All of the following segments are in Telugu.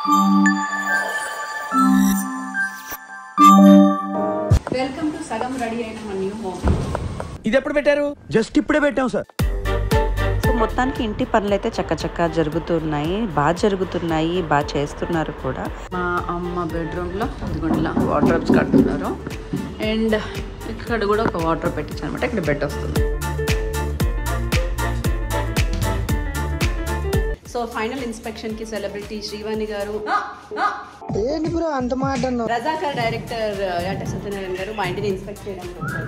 వెల్కమ్ టు సగం రెడీ అయిన మన న్యూ హోమ్ ఇది ఎప్పుడు పెట్టారు జస్ట్ ఇప్పుడే పెట్టాం సార్ సో మొత్తానికి ఇంటి పనులు అయితే చక్కచక్క జరుగుతున్నాయి బాగా జరుగుతున్నాయి బాగా చేస్తున్నారు కూడా మా అమ్మ బెడ్రూమ్లో ఇదిగోండిలా వాటర్ కడుతున్నారు అండ్ ఇక్కడ కూడా ఒక వాటర్ పెట్టించాను అనమాట ఇక్కడ బెడ్ వస్తుంది సో ఫైనల్ ఇన్స్పెక్షన్ కి సెలబ్రిటీ శ్రీవాణి గారు ఏంటి బ్రో అంత మాట అన్నావు రజాకర్ డైరెక్టర్ యాట సత్యనారాయణ గారు మా ఇంటిని ఇన్స్పెక్ట్ చేయడానికి వచ్చారు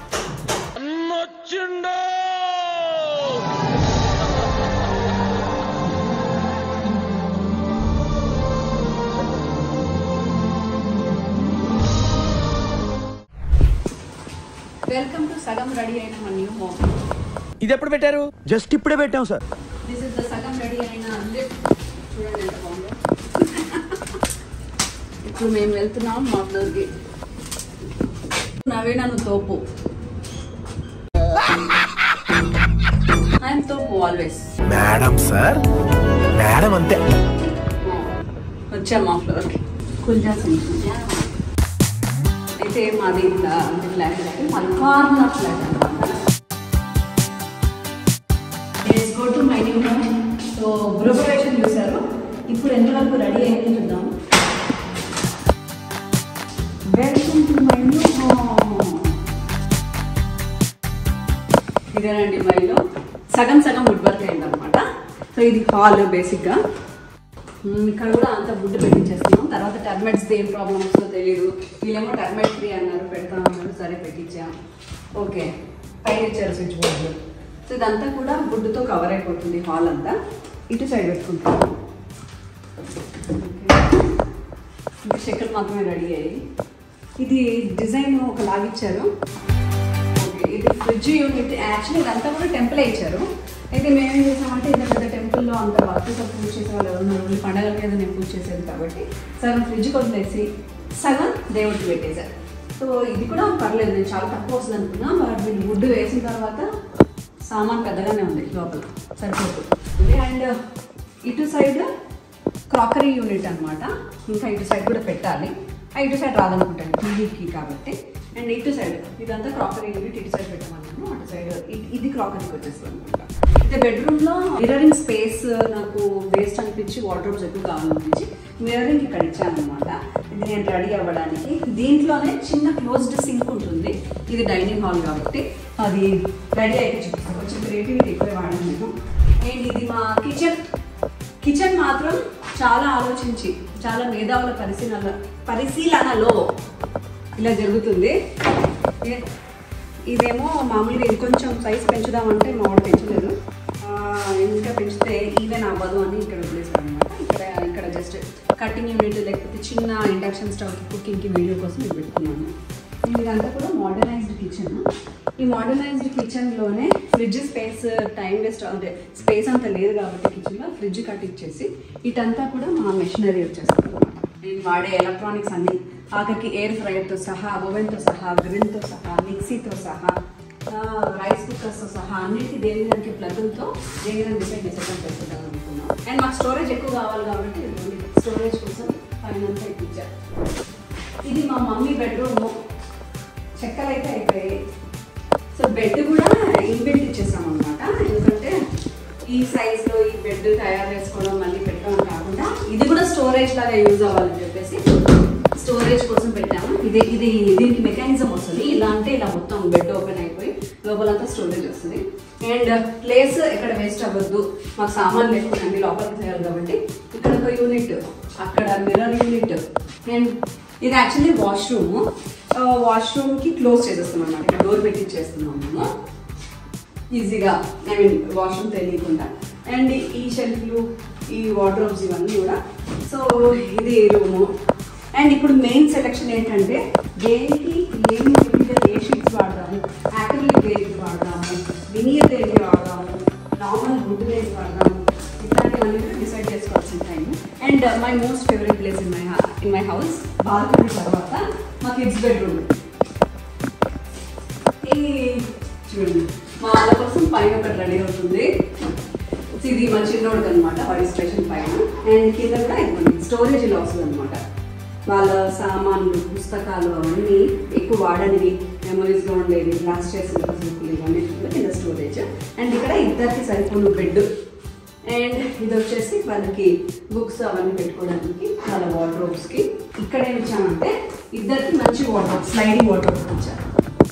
వెల్కమ్ టు సగం రెడీ అయిన మన న్యూ హోమ్ ఇది ఎప్పుడు పెట్టారు జస్ట్ ఇప్పుడే పెట్టాం సార్ దిస్ ఇస్ ద సగం రెడీ అయిన లిఫ్ట్ చూడండి ఎంత బాగుందో ఇప్పుడు మేము వెళ్తున్నాం మా ఫ్లోర్కి నవీన నువ్వు తోపు ఐఎమ్ తోపు ఆల్వేస్ మేడం సార్ మేడం అంతే వచ్చాం మా ఫ్లోర్కి కుల్జా సింగ్ అయితే మాది ఇలా అంటే ఫ్లాట్ అయితే మాది కార్నర్ ఫ్లాట్ అనమాట let's go to my new home so గృహప్రవేశం చూసారు ఇప్పుడు ఎంతవరకు రెడీ అయింది చూద్దాం welcome to my new home ఇదేనండి మైలో సగం సగం వుడ్ వర్క్ అయింది అనమాట సో ఇది హాల్ బేసిక్గా మ్మ్, ఇక్కడ కూడా అంత వుడ్ పెట్టించేస్తున్నాం తర్వాత టర్మెట్స్ ఏం ప్రాబ్లం వస్తుందో తెలియదు వీళ్ళేమో టర్మెట్ ఫ్రీ అన్నారు పెడతా అన్నారు సరే పెట్టించాం ఓకే పైన ఇచ్చారు స్విచ్ బోర్డు సో ఇదంతా కూడా వుడ్తో కవర్ అయిపోతుంది హాల్ అంతా ఇటు సైడ్ పెట్టుకుంటాం ఇంకా చెక్కలు మాత్రమే రెడీ అయ్యాయి ఇది డిజైన్ ఒక లాగిచ్చారు ఓకే ఇది ఫ్రిడ్జ్ యూనిట్ యాక్చువల్లీ ఇదంతా కూడా టెంపులే ఇచ్చారు అయితే మేము ఏం చేసామంటే ఇంత పెద్ద టెంపుల్లో అంత భక్తితో పూజ చేసే వాళ్ళు ఎవరు ఉన్నారు? ఓన్లీ పండగల మీద నేను పూజ చేసేది కాబట్టి సగం ఫ్రిడ్జ్కి వదిలేసి సగం దేవుడికి పెట్టేశారు సో ఇది కూడా పర్లేదు నేను చాలా తక్కువ వస్తుంది అనుకున్నా బట్ వీళ్ళు వుడ్ వేసిన తర్వాత సామాన్ పెద్దగానే ఉంది లోపల సరిపోతుంది అండ్ ఇటు సైడ్ క్రాకరీ యూనిట్ అన్నమాట ఇంకా ఇటు సైడ్ కూడా పెట్టాలి ఆ ఇటు సైడ్ రాదనుకుంటాను టీవీకి కాబట్టి అండ్ ఇటు సైడ్ ఇదంతా క్రాకరీ యూనిట్ ఇటు సైడ్ పెట్టమన్నాను అటు సైడ్ ఇది క్రాకరీకి వచ్చేస్తుంది అనమాట అయితే బెడ్రూమ్లో మిరరింగ్ స్పేస్ నాకు వేస్ట్ అనిపించి వార్డ్రోబ్స్ ఎక్కువ కావాలనిపించి మిరరింగ్ ఇక్కడ ఇచ్చాను అనమాట ఇది నేను రెడీ అవ్వడానికి దీంట్లోనే చిన్న క్లోజ్డ్ సింక్ ఉంటుంది ఇది డైనింగ్ హాల్ కాబట్టి అది రెడీ అయితే చూపిస్తాను కొంచెం క్రియేటివిటీ ఎక్కువ వాడాను నేను అండ్ ఇది మా కిచెన్ కిచెన్ మాత్రం చాలా ఆలోచించి చాలా మేధావుల పరిశీలన పరిశీలనలో ఇలా జరుగుతుంది ఏ- ఇదేమో మామూలుగా ఇంకొంచెం సైజ్ పెంచుదామంటే మా వాడు పెంచలేదు ఆ, ఇంకా పెంచితే ఈవెన్ అవ్వదు అని ఇక్కడ వదిలేసాను అనమాట ఇక్కడ ఇక్కడ జస్ట్ కటింగ్ యూనిట్ లేకపోతే చిన్న ఇండక్షన్ స్టవ్కి కుకింగ్కి వీడియో కోసం ఇది పెట్టుకున్నాను ఇదంతా కూడా మోడర్నైజ్డ్ కిచెన్ ఈ మోడర్నైజ్డ్ కిచెన్లోనే ఫ్రిడ్జ్ స్పేస్ టైం వేస్ట్ అంటే స్పేస్ అంత లేదు కాబట్టి కిచెన్లో ఫ్రిడ్జ్ కట్టించేసి ఇటంతా కూడా మా మెషినరీ వచ్చేస్తుంది అనమాట నేను వాడే ఎలక్ట్రానిక్స్ అన్ని ఆఖరికి ఎయిర్ ఫ్రైయర్తో సహా ఓవెన్తో సహా గ్రిల్తో సహా మిక్సీతో సహా రైస్ కుక్కర్స్తో సహా అన్నిటి దేని దానికి ప్లగులతో దేని దాన్ని డిసైడ్ డిసైడ్ చేసేద్దాం అనుకున్నాం అండ్ మాకు స్టోరేజ్ ఎక్కువ కావాలి కాబట్టి స్టోరేజ్ కోసం పైన ఇప్పించారు ఇది మా మమ్మీ బెడ్రూమ్ చెక్కలు అయితే అయిపోయాయి సో బెడ్ కూడా ఇన్బిల్ట్ ఇచ్చేసాం అనమాట ఎందుకంటే ఈ సైజ్ లో ఈ బెడ్ తయారు చేసుకోవడం మళ్ళీ పెట్టడం కాకుండా ఇది కూడా స్టోరేజ్ లాగా యూజ్ అవ్వాలని చెప్పేసి స్టోరేజ్ కోసం పెట్టాము ఇది ఇది దీనికి మెకానిజం వస్తుంది ఇలా అంటే ఇలా మొత్తం బెడ్ ఓపెన్ అయిపోయి లోపలంతా స్టోరేజ్ వస్తుంది అండ్ ప్లేస్ ఎక్కడ వేస్ట్ అవ్వద్దు మాకు సామాన్లు ఎక్కువ అన్ని లోపలికి చేయాలి కాబట్టి ఇక్కడ ఒక యూనిట్ అక్కడ మిర్రర్ యూనిట్ అండ్ ఇది యాక్చువల్లీ వాష్రూమ్ వాష్రూమ్ కి క్లోజ్ చేసేస్తున్నాం అన్నమాట ఇక్కడ డోర్ పెట్టించేస్తున్నాం మేము ఈజీగా ఐ మీన్ వాష్రూమ్ తెలియకుండా అండ్ ఈ షెల్ఫ్లు ఈ వార్డ్రోబ్స్ ఇవన్నీ కూడా సో ఇది రూము అండ్ ఇప్పుడు మెయిన్ సెలెక్షన్ ఏంటంటే దేనికి ఏమి మెటీరియల్ ఏ షీట్స్ వాడదాము యాక్రిలిక్ దేనికి వాడదాము వినియర్ దేనికి వాడదాము నార్మల్ వుడ్ దేనికి వాడదాము ఇట్లాంటివన్నీ కూడా డిసైడ్ చేసుకోవాల్సిన time and my most favourite place in my in my house balcony తర్వాత మా కిడ్స్ బెడ్రూమ్ ఈ చూడండి మా వాళ్ళ కోసం పైన ఒకటి రెడీ అవుతుంది ఇది మా చిన్నోడికి అనమాట వాడి స్టేషన్ పైన అండ్ కింద కూడా ఇదిగోండి స్టోరేజ్ ఇలా వస్తుంది అనమాట వాళ్ళ సామాన్లు పుస్తకాలు అవన్నీ ఎక్కువ వాడనివి మెమరీస్గా ఉండేవి లాస్ట్ చేసిన బుక్లు ఇవన్నీ కూడా కింద స్టోరేజ్ అండ్ ఇక్కడ ఇద్దరికి సరిపోను బెడ్ అండ్ ఇది వచ్చేసి వాళ్ళకి బుక్స్ అవన్నీ పెట్టుకోవడానికి వాళ్ళ వార్డ్రోబ్స్కి ఇక్కడ ఏమి ఇచ్చామంటే ఇద్దరికి మంచి వాటర్ స్లైడింగ్ వాటర్ ఇచ్చారు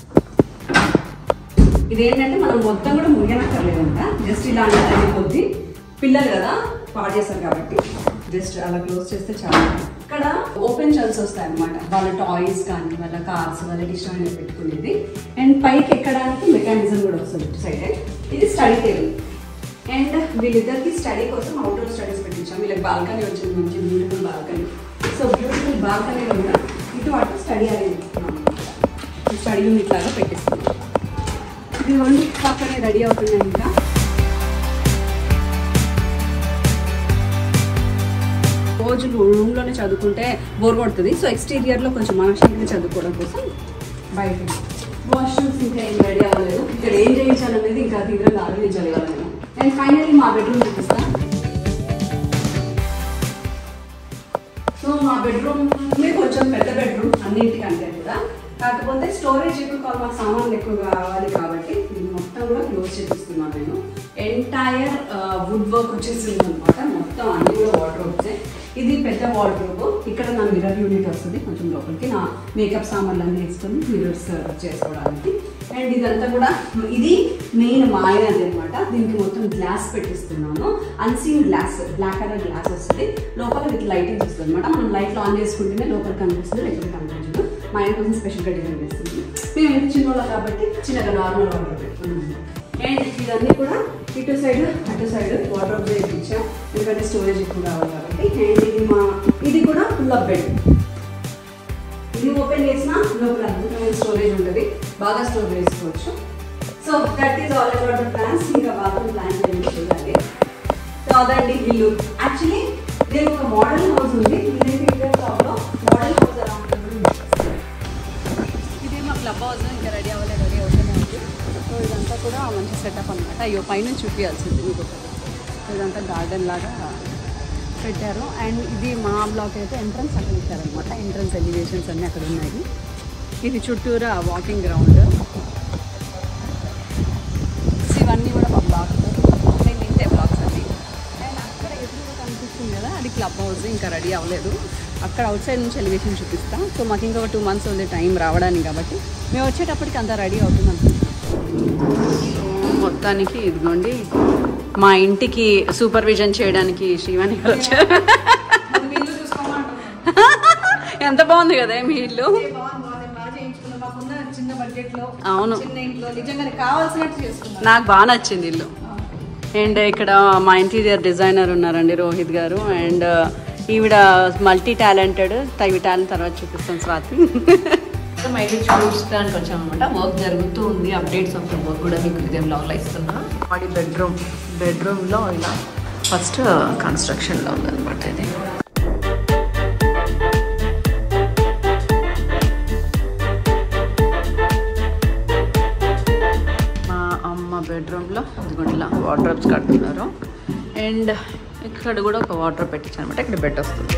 ఇదేంటంటే మనం మొత్తం కూడా ముయ్యనక్కర్లేదంట జస్ట్ ఇలా అంటే కొద్ది పిల్లలు కదా పాడు చేస్తారు కాబట్టి జస్ట్ అలా క్లోజ్ చేస్తే చాలు ఇక్కడ ఓపెన్ షెల్స్ వస్తాయి అనమాట వాళ్ళ టాయ్స్ కానీ వాళ్ళ కార్స్ వాళ్ళకి ఇష్టమైన పెట్టుకునేది అండ్ పైకి ఎక్కడానికి మెకానిజం కూడా వస్తుంది ఇటు సైడ్ ఇది స్టడీ టేబుల్ అండ్ వీళ్ళిద్దరికి స్టడీ కోసం అవుట్డోర్ స్టడీస్ పెట్టించాం వీళ్ళకి బాల్కనీ వచ్చింది మంచి బ్యూటిఫుల్ బాల్కనీ సో బ్యూటిఫుల్ బాల్కనీలో కూడా ఇటు అటు స్టడీ అనేది స్టడీ యూనిట్ లాగా పెట్టిస్తున్నాం ఇది వండి పక్కనే రెడీ అవుతున్నాయి ఇంకా రోజులు రూమ్లోనే చదువుకుంటే బోర్ కొడుతుంది సో ఎక్స్టీరియర్లో కొంచెం మనశ్శాంతిగా చదువుకోవడం కోసం బయట వాష్రూమ్స్ ఇంకా ఏం రెడీ అవ్వలేదు ఇక్కడ ఏం చేయించాలనేది ఇంకా తీవ్రంగా ఆలోచించాలి కదా నేను అండ్ ఫైనల్లీ మా బెడ్రూమ్ చూపిస్తాను సో మా బెడ్రూమ్ మీ కొంచెం పెద్ద బెడ్రూమ్ అన్నింటికంటే కూడా కాకపోతే స్టోరేజ్ ఎక్కువ కావాలి మాకు సామాన్లు ఎక్కువ కావాలి కాబట్టి ఇది మొత్తం కూడా క్లోజ్ చేపిస్తున్నాను నేను ఎంటైర్ వుడ్ వర్క్ వచ్చేసింది అనమాట మొత్తం అన్ని కూడా వాటర్ ఇది పెద్ద వార్డ్రోబ్ ఇక్కడ నా మిర్రర్ యూనిట్ వస్తుంది కొంచెం లోపలికి నా మేకప్ సామాన్లు అన్నీ వేసుకొని మిర్రర్స్ చేసుకోవడానికి అండ్ ఇదంతా కూడా ఇది మెయిన్ మాయనది అనమాట దీనికి మొత్తం గ్లాస్ పెట్టిస్తున్నాను unseen glass black colour glass వస్తుంది లోపల విత్ లైటింగ్ వస్తుంది అనమాట మనం లైట్ ఆన్ చేసుకుంటేనే లోపల కనిపిస్తుంది లేకపోతే కనిపించదు మా ఆయన కోసం స్పెషల్గా డిజైన్ చేస్తుంది మేము ఎంత చిన్న వాళ్ళం కాబట్టి చిన్నగా నార్మల్ వాటర్ పెట్టుకున్నాము అండ్ ఇవన్నీ కూడా ఇటు సైడ్ అటు సైడ్ వాటర్ ఇచ్చాం ఎందుకంటే స్టోరేజ్ ఎక్కువ కావాలి కాబట్టి అండ్ ఇది మా ఇది కూడా ఫుల్ ఆఫ్ బెడ్ ఇది ఓపెన్ చేసినా లోపల అద్భుతమైన స్టోరేజ్ ఉంటుంది బాగా స్టోర్ చేసుకోవచ్చు so that is all about the plans ఇంకా బాత్రూమ్ ప్లాన్ చేయాలి సో అదండి ఇల్లు యాక్చువల్లీ దీనికి ఒక మోడల్ హౌస్ ఉంది ఇదేంటి టాప్లో మోడల్ హౌస్ అలా ఇది మా క్లబ్ హౌస్ ఇంకా రెడీ అవ్వలేదు రెడీ అవుతూనే ఉంది సో ఇదంతా కూడా మంచి సెటప్ అనమాట అయ్యో పైన చూపించాల్సింది మీకు ఒకటి సో ఇదంతా గార్డెన్ లాగా పెట్టారు అండ్ ఇది మా బ్లాక్ అయితే ఎంట్రన్స్ అక్కడ ఇచ్చారనమాట ఎంట్రన్స్ ఎలివేషన్స్ అన్నీ అక్కడ ఉన్నాయి ఇది చుట్టూరా వాకింగ్ గ్రౌండ్ ఇవన్నీ కూడా మా బ్లాక్ నేను ఇంతే బ్లాక్స్ అవి అండ్ అక్కడ ఎదురుగా కనిపిస్తుంది కదా అది క్లబ్ హౌస్ ఇంకా రెడీ అవ్వలేదు అక్కడ అవుట్ సైడ్ నుంచి ఎలివేషన్ చూపిస్తాం సో మాకు ఇంకా టూ మంత్స్ ఉంది టైం రావడానికి కాబట్టి మేము వచ్చేటప్పటికి అంతా రెడీ అవుతుంది అనుకుంటున్నాం మొత్తానికి ఇదిగోండి మా ఇంటికి సూపర్విజన్ చేయడానికి శ్రీవాణి గారు వచ్చారు ఎంత బాగుంది కదా మీ ఇల్లు చిన్న బడ్జెట్ లో అవును చిన్న ఇంట్లో నిజంగా కావాల్సినట్టు చేసుకున్నాం నాకు బాగా నచ్చింది ఇల్లు అండ్ ఇక్కడ మా ఇంటీరియర్ డిజైనర్ ఉన్నారండి రోహిత్ గారు అండ్ ఈవిడ మల్టీ టాలెంటెడ్ తవి టాలెంట్ తర్వాత చూపిస్తాను స్వాతి మా ఇల్లు చూడడానికి వచ్చాం అనమాట వర్క్ జరుగుతూ ఉంది అప్డేట్స్ ఆఫ్ ద వర్క్ కూడా మీకు ఇదే బ్లాగ్లో ఇస్తున్నా వాడి బెడ్రూమ్ బెడ్రూమ్లో ఇలా ఫస్ట్ కన్స్ట్రక్షన్లో ఉందన్నమాట ఇది మా అమ్మ బెడ్రూమ్లో ఇదిగోండి వాటర్ కడుతున్నారు అండ్ ఇక్కడ కూడా ఒక వాటర్ పెట్టించాను అనమాట ఇక్కడ బెడ్ వస్తుంది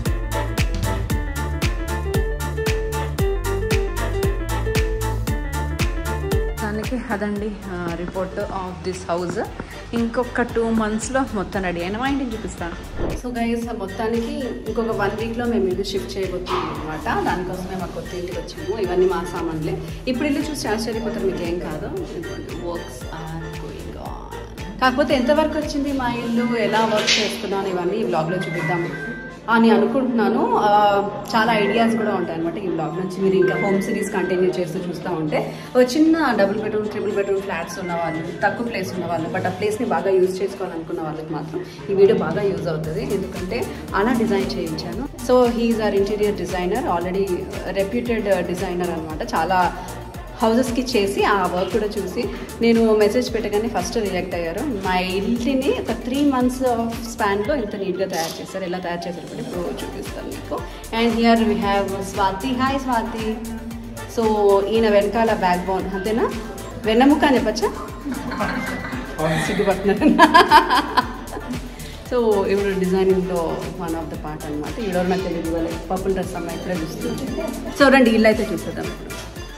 దానికి అదండి రిపోర్ట్ ఆఫ్ దిస్ హౌస్ ఇంకొక టూ మంత్స్లో మొత్తం రెడీ అయిన మా ఇంటిని చూపిస్తాను సో గైస్ మొత్తానికి ఇంకొక వన్ వీక్లో మేము ఇల్లు షిఫ్ట్ చేయబోతున్నాం అనమాట దానికోసమే మా కొత్త ఇంటికి వచ్చాము ఇవన్నీ మా సామాన్లే ఇప్పుడు ఇల్లు చూసి ఆశ్చర్యపోతారు మీకు ఏం కాదు వర్క్స్ ఆర్ గోయింగ్ ఆన్ కాకపోతే ఎంతవరకు వచ్చింది మా ఇల్లు ఎలా వర్క్ చేస్తున్నాను ఇవన్నీ ఈ బ్లాగ్లో చూపిద్దాం అని అనుకుంటున్నాను ఆ, చాలా ఐడియాస్ కూడా ఉంటాయి అనమాట ఈ బ్లాగ్ నుంచి మీరు ఇంకా హోమ్ సిరీస్ కంటిన్యూ చేస్తూ చూస్తూ ఉంటే ఒక చిన్న double bedroom triple bedroom flats ఉన్న వాళ్ళు తక్కువ ప్లేస్ ఉన్న వాళ్ళు బట్ ఆ ప్లేస్ని బాగా యూజ్ చేసుకోవాలనుకున్న వాళ్ళకి మాత్రం ఈ వీడియో బాగా యూజ్ అవుతుంది ఎందుకంటే అలా డిజైన్ చేయించాను so he is our interior designer already reputed designer అనమాట చాలా హౌజెస్కి చేసి ఆ వర్క్ కూడా చూసి నేను మెసేజ్ పెట్టగానే ఫస్ట్ రియాక్ట్ అయ్యారు మా ఇంటిని ఒక త్రీ మంత్స్ ఆఫ్ స్పాన్లో ఇంత నీట్గా తయారు చేశారు ఎలా తయారు చేశారు కూడా ఇప్పుడు చూపిస్తాను మీకు and here we have Swathi hi Swathi so ఈయన వెనకాల బ్యాక్ బోన్ అంతేనా వెన్నముక్క అని చెప్పచ్చా సిగ్గుపడుతున్నారు సో ఇప్పుడు డిజైనింగ్లో వన్ ఆఫ్ ద పార్ట్ అనమాట ఈడో నాకు తెలియదు ఇవాళ పర్పుల్ డ్రెస్ అమ్మాయి ఇక్కడే చూస్తున్నాం సో రండి ఇల్లు అయితే చూసేద్దాం ఇప్పుడు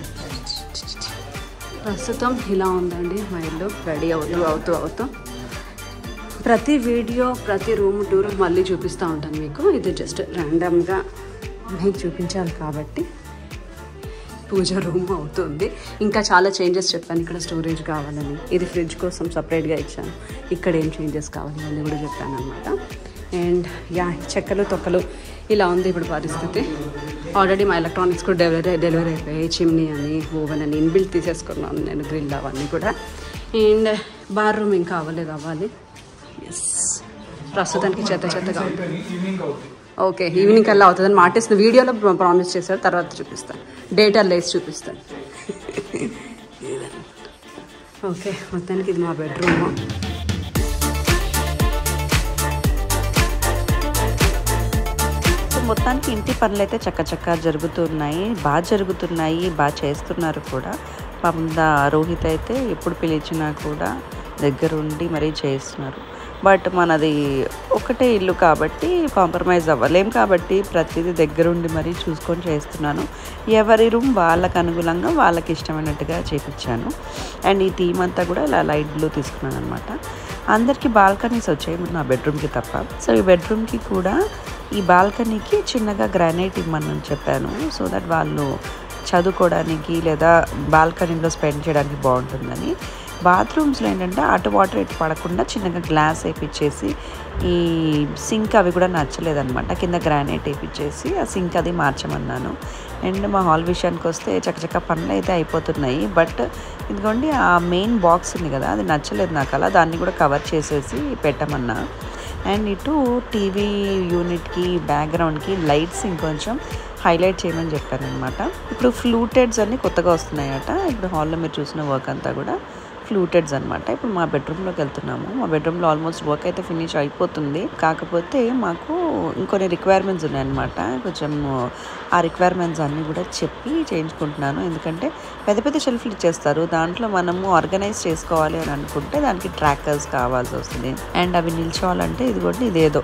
ప్రస్తుతం ఇలా ఉందండి మా ఇల్లు రెడీ అవుతూ అవుతూ అవుతూ ప్రతి వీడియో ప్రతి రూమ్ టూర్ మళ్ళీ చూపిస్తూ ఉంటాను మీకు ఇది జస్ట్ ర్యాండమ్గా మీకు చూపించాలి కాబట్టి పూజ రూమ్ అవుతుంది ఇంకా చాలా చేంజెస్ చెప్పాను ఇక్కడ స్టోరేజ్ కావాలని ఇది ఫ్రిడ్జ్ కోసం సపరేట్గా ఇచ్చాను ఇక్కడ ఏం చేంజెస్ కావాలి అని కూడా చెప్పాను అనమాట అండ్ యా చెక్కలు తొక్కలు ఇలా ఉంది ఇప్పుడు పరిస్థితి ఆల్రెడీ మా ఎలక్ట్రానిక్స్ కూడా డెలివరీ డెలివరీ అయిపోయాయి చిమ్నీ అని ఓవెన్ అని ఇన్బిల్ట్ తీసేసుకున్నాను నేను గ్రిల్ అవన్నీ కూడా అండ్ బార్ రూమ్ ఇంకా అవ్వలేదు అవ్వాలి ఎస్ ప్రస్తుతానికి చెత్త చెత్తగా ఉంది ఓకే ఈవినింగ్ కల్లా అవుతుందని మాటిస్తున్న వీడియోలో ప్రామిస్ చేశారు తర్వాత చూపిస్తాను డేటా లేసి చూపిస్తాను ఓకే మొత్తానికి ఇది మా బెడ్రూమ్ సో మొత్తానికి ఇంటి పనులు అయితే చక్కచక్క జరుగుతున్నాయి బాగా జరుగుతున్నాయి బాగా చేస్తున్నారు కూడా పాపం దా రోహిత్ అయితే ఎప్పుడు పిలిచినా కూడా దగ్గరుండి మరీ చేస్తున్నారు బట్ మనది ఒకటే ఇల్లు కాబట్టి కాంప్రమైజ్ అవ్వలేం కాబట్టి ప్రతిదీ దగ్గరుండి మరీ చూసుకొని చేస్తున్నాను ఎవరి రూమ్ వాళ్ళకి అనుగుణంగా వాళ్ళకి ఇష్టమైనట్టుగా చేపించాను అండ్ ఈ థీమ్ అంతా కూడా ఇలా లైట్ బ్లూ తీసుకున్నాను అనమాట అందరికీ బాల్కనీస్ వచ్చాయి నా బెడ్రూమ్కి తప్ప సో ఈ బెడ్రూమ్కి కూడా ఈ బాల్కనీకి చిన్నగా గ్రానైట్ ఇమ్మని చెప్పాను సో దట్ వాళ్ళు చదువుకోవడానికి లేదా బాల్కనీలో స్పెండ్ చేయడానికి బాగుంటుందని బాత్రూమ్స్లో ఏంటంటే అటు వాటర్ ఇటు పడకుండా చిన్నగా గ్లాస్ వేయించేసి ఈ సింక్ అవి కూడా నచ్చలేదన్నమాట కింద గ్రానైట్ వేయించేసి ఆ సింక్ అది మార్చమన్నాను అండ్ మా హాల్ విషయానికి వస్తే చక్కచక్క పనులు అయితే అయిపోతున్నాయి బట్ ఇదిగోండి ఆ మెయిన్ బాక్స్ ఉంది కదా అది నచ్చలేదు నాకు అలా దాన్ని కూడా కవర్ చేసేసి పెట్టమన్నా అండ్ ఇటు టీవీ యూనిట్కి బ్యాక్గ్రౌండ్కి లైట్స్ ఇంకొంచెం హైలైట్ చేయమని చెప్పాను అనమాట ఇప్పుడు ఫ్లూటెడ్స్ అన్ని కొత్తగా వస్తున్నాయట ఇప్పుడు హాల్లో మీరు చూసిన వర్క్ అంతా కూడా ఫ్లూటెడ్స్ అనమాట ఇప్పుడు మా బెడ్రూమ్లోకి వెళ్తున్నాము మా బెడ్రూమ్లో ఆల్మోస్ట్ వర్క్ అయితే ఫినిష్ అయిపోతుంది కాకపోతే మాకు ఇంకొన్ని రిక్వైర్మెంట్స్ ఉన్నాయన్నమాట కొంచెం ఆ రిక్వైర్మెంట్స్ అన్నీ కూడా చెప్పి చేయించుకుంటున్నాను ఎందుకంటే పెద్ద పెద్ద షెల్ఫ్లు ఇచ్చేస్తారు దాంట్లో మనము ఆర్గనైజ్ చేసుకోవాలి అని అనుకుంటే దానికి ట్రాకర్స్ కావాల్సి వస్తుంది అండ్ అవి నిల్చోవాలంటే ఇదిగోండి ఇదేదో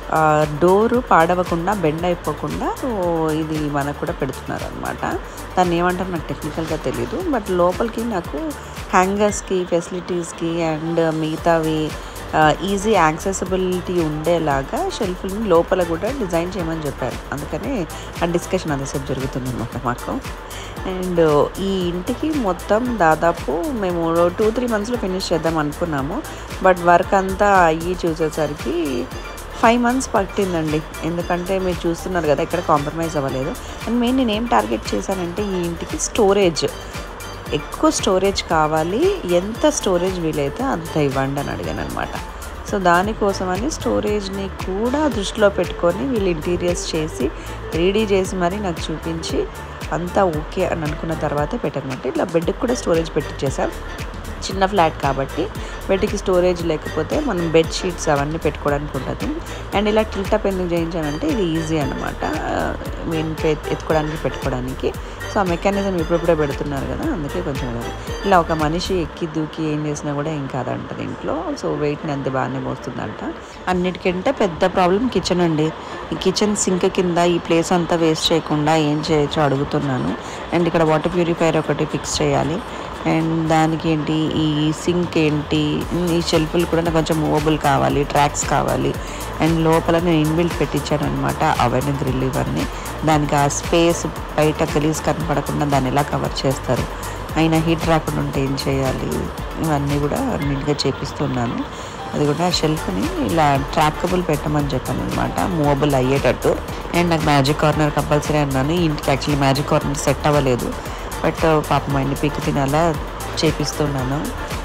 డోరు పాడవకుండా బెండ్ అయిపోకుండా సో ఇది మనకు కూడా పెడుతున్నారు అనమాట దాన్ని ఏమంటారు నాకు టెక్నికల్గా తెలియదు బట్ లోపలికి నాకు హ్యాంగర్స్కి ఫెసిలిటీస్కి అండ్ మిగతావి ఈజీ యాక్సెసిబిలిటీ ఉండేలాగా షెల్ఫ్ని లోపల కూడా డిజైన్ చేయమని చెప్పారు అందుకని ఆ డిస్కషన్ అంతసేపు జరుగుతుంది అనమాట మాకు అండ్ ఈ ఇంటికి మొత్తం దాదాపు మేము టూ త్రీ మంత్స్లో ఫినిష్ చేద్దాం అనుకున్నాము బట్ వర్క్ అంతా అయ్యి చూసేసరికి ఫైవ్ మంత్స్ పట్టిందండి ఎందుకంటే మీరు చూస్తున్నారు కదా ఎక్కడ కాంప్రమైజ్ అవ్వలేదు అండ్ మెయిన్ నేను ఏం టార్గెట్ చేశానంటే ఈ ఇంటికి స్టోరేజ్ ఎక్కువ స్టోరేజ్ కావాలి ఎంత స్టోరేజ్ వీలైతే అంత ఇవ్వండి అని అడిగాను అనమాట సో దానికోసమని స్టోరేజ్ని కూడా దృష్టిలో పెట్టుకొని వీళ్ళు ఇంటీరియర్స్ చేసి రెడీ చేసి మరి నాకు చూపించి అంతా ఓకే అని అనుకున్న తర్వాతే పెట్టనమాట ఇట్లా బెడ్కి కూడా స్టోరేజ్ పెట్టించేసాం చిన్న ఫ్లాట్ కాబట్టి బెడ్కి స్టోరేజ్ లేకపోతే మనం బెడ్ షీట్స్ అవన్నీ పెట్టుకోవడానికి ఉంటుంది అండ్ ఇలా టిల్టప్ ఎందుకు చేయించానంటే ఇది ఈజీ అనమాట మెయిన్ ఎత్తుకోవడానికి పెట్టుకోవడానికి సో ఆ మెకానిజం ఇప్పుడిప్పుడే పెడుతున్నారు కదా అందుకే కొంచెం ఇది. ఇలా ఒక మనిషి ఎక్కి దూకి ఏం చేసినా కూడా ఏం కాదంట దీంట్లో సో వెయిట్ని అంత బాగానే మోస్తుందంట అన్నిటికంటే పెద్ద ప్రాబ్లం కిచెన్ అండి ఈ కిచెన్ సింక్ కింద ఈ ప్లేస్ అంతా వేస్ట్ చేయకుండా ఏం చేయొచ్చో అడుగుతున్నాను అండ్ ఇక్కడ వాటర్ ప్యూరిఫైయర్ ఒకటి ఫిక్స్ చేయాలి అండ్ దానికి ఏంటి ఈ సింక్ ఏంటి ఈ షెల్ఫ్లు కూడా నాకు కొంచెం మూవబుల్ కావాలి ట్రాక్స్ కావాలి అండ్ లోపల నేను ఇన్బిల్ట్ పెట్టించాను అనమాట అవెన్ గ్రిల్ ఇవన్నీ దానికి ఆ స్పేస్ బయట గలీజ్ కనపడకుండా దాన్ని ఎలా కవర్ చేస్తారు అయినా హీట్ రాకుండా ఉంటే ఏం చేయాలి ఇవన్నీ కూడా నీట్గా చేపిస్తున్నాను అది కూడా ఆ షెల్ఫ్ని ఇలా ట్రాకబుల్ పెట్టమని చెప్పాను అనమాట మూవబుల్ అయ్యేటట్టు అండ్ నాకు మ్యాజిక్ కార్నర్ కంపల్సరీ అన్నాను ఈ ఇంటికి యాక్చువల్లీ మ్యాజిక్ కార్నర్ సెట్ అవ్వలేదు బట్ పాపం అన్ని పీక్ తినేలా చేపిస్తున్నాను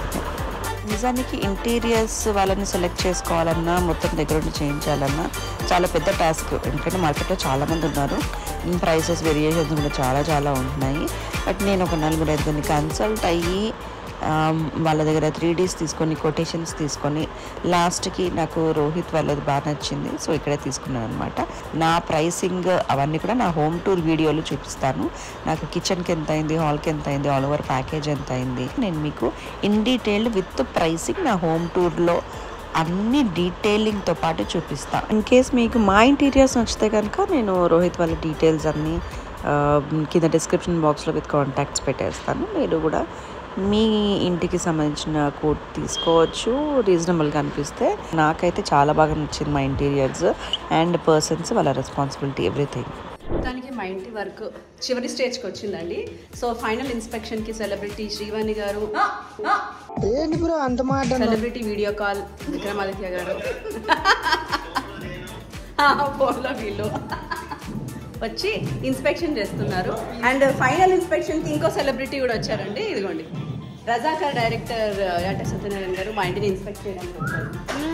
నిజానికి ఇంటీరియర్స్ వాళ్ళని సెలెక్ట్ చేసుకోవాలన్నా మొత్తం దగ్గర ఉండి చేయించాలన్నా చాలా పెద్ద టాస్క్ ఎందుకంటే మార్కెట్లో చాలామంది ఉన్నారు ప్రైసెస్ వేరియేషన్స్ కూడా చాలా చాలా ఉంటున్నాయి బట్ నేను ఒక నలుగురు ఐదుగురిని కన్సల్ట్ అయ్యి ఆ, వాళ్ళ దగ్గర త్రీ డీస్ తీసుకొని కొటేషన్స్ తీసుకొని లాస్ట్కి నాకు రోహిత్ వాళ్ళది బాగా నచ్చింది సో ఇక్కడే తీసుకున్నాను అనమాట నా ప్రైసింగ్ అవన్నీ కూడా నా హోమ్ టూర్ వీడియోలో చూపిస్తాను నాకు కిచెన్కి ఎంత అయింది హాల్కి ఎంత అయింది ఆల్ ఓవర్ ప్యాకేజ్ ఎంత అయింది నేను మీకు ఇన్ డీటెయిల్ విత్ ప్రైసింగ్ నా హోమ్ టూర్లో అన్ని డీటెయిలింగ్తో పాటు చూపిస్తా ఇన్ కేస్ మీకు మా ఇంటీరియర్స్ నచ్చితే కనుక నేను రోహిత్ వాళ్ళ డీటెయిల్స్ అన్నీ ఆ, కింద డిస్క్రిప్షన్ బాక్స్లో విత్ కాంటాక్ట్స్ పెట్టేస్తాను మీరు కూడా మీ ఇంటికి సంబంధించిన కోట్ తీసుకోవచ్చు రీజనబుల్గా అనిపిస్తే నాకైతే చాలా బాగా నచ్చింది మా ఇంటీరియర్స్ అండ్ పర్సన్స్ వాళ్ళ రెస్పాన్సిబిలిటీ ఎవ్రీథింగ్ దానికి మా ఇంటి వర్క్ చివరి స్టేజ్కి వచ్చిందండి సో ఫైనల్ ఇన్స్పెక్షన్కి celebrity Srivani garu celebrity video call Vikramaditya గారు ఫోన్లో వీళ్ళు వచ్చి ఇన్స్పెక్షన్ చేస్తున్నారు అండ్ ఫైనల్ ఇన్స్పెక్షన్కి ఇంకో సెలబ్రిటీ కూడా వచ్చారండి ఇదిగోండి రజాకర్ డైరెక్టర్ యాట సత్యనారాయణ గారు మా ఇంటిని ఇన్స్పెక్ట్ చేయడానికి వచ్చారు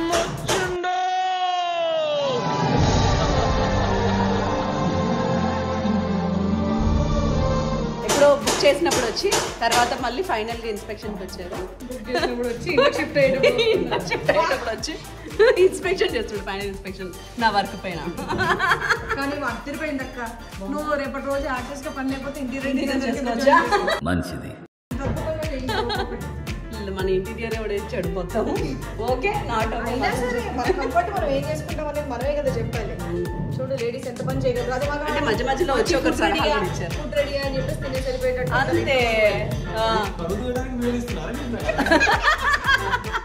ఎప్పుడో బుక్ చేసినప్పుడు వచ్చి తర్వాత మళ్ళీ ఫైనల్గా ఇన్స్పెక్షన్కి వచ్చారు బుక్ చేసినప్పుడు వచ్చి షిఫ్ట్ అయ్యేటప్పుడు షిఫ్ట్ అయ్యేటప్పుడు వచ్చి ఇన్స్పెక్షన్ చేస్తాడు ఫైనల్ ఇన్స్పెక్షన్ నా వర్క్ పైన కానీ మాకు తిరిపోయింది అక్క నువ్వు రేపటి రోజు ఆర్టిస్ట్ గా పని లేకపోతే ఇంటి Design చేసుకోవచ్చా? మంచిది మన ఇంటీరియర్ ఎవడు ఇచ్చాడు మొత్తం ఓకే నాట్ అయినా సరే మన కంఫర్ట్ మనం ఏం చేసుకుంటాం అనేది మనమే కదా చెప్పాలి చూడు లేడీస్ ఎంత పని చేయగలరు అది అంటే మధ్య మధ్యలో వచ్చి ఒకరు సలహా కూడా ఇచ్చారు ఫుడ్ రెడీ అని చెప్పేసి తినేసి వెళ్ళిపోయేటట్టు అంతే ఆ.